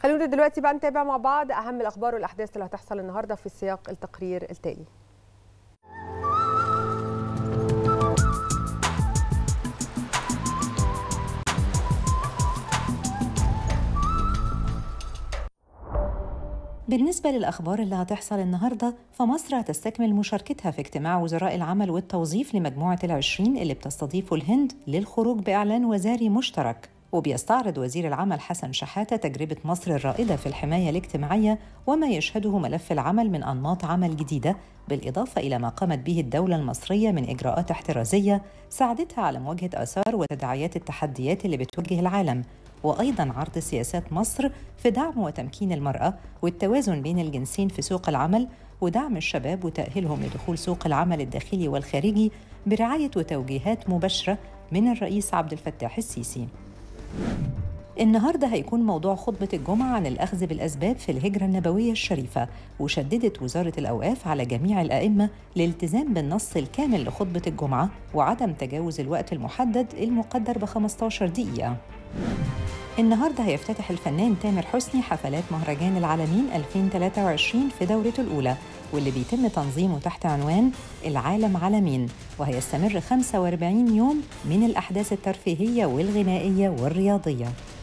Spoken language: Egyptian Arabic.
خلونا دلوقتي بقى نتابع مع بعض اهم الاخبار والاحداث اللي هتحصل النهارده في سياق التقرير التالي بالنسبة للأخبار اللي هتحصل النهاردة فمصر هتستكمل مشاركتها في اجتماع وزراء العمل والتوظيف لمجموعة العشرين اللي بتستضيفه الهند للخروج بإعلان وزاري مشترك وبيستعرض وزير العمل حسن شحاتة تجربة مصر الرائدة في الحماية الاجتماعية وما يشهده ملف العمل من أنماط عمل جديدة بالإضافة إلى ما قامت به الدولة المصرية من إجراءات احترازية ساعدتها على مواجهة آثار وتداعيات التحديات اللي بتواجه العالم وايضا عرض سياسات مصر في دعم وتمكين المراه والتوازن بين الجنسين في سوق العمل ودعم الشباب وتاهيلهم لدخول سوق العمل الداخلي والخارجي برعايه وتوجيهات مباشره من الرئيس عبد الفتاح السيسي. النهارده هيكون موضوع خطبة الجمعة عن الأخذ بالأسباب في الهجرة النبوية الشريفة، وشددت وزارة الأوقاف على جميع الأئمة الالتزام بالنص الكامل لخطبة الجمعة وعدم تجاوز الوقت المحدد المقدر ب 15 دقيقة. النهارده هيفتتح الفنان تامر حسني حفلات مهرجان العالمين 2023 في دورته الأولى واللي بيتم تنظيمه تحت عنوان العالم عالمين وهيستمر 45 يوم من الأحداث الترفيهية والغنائية والرياضية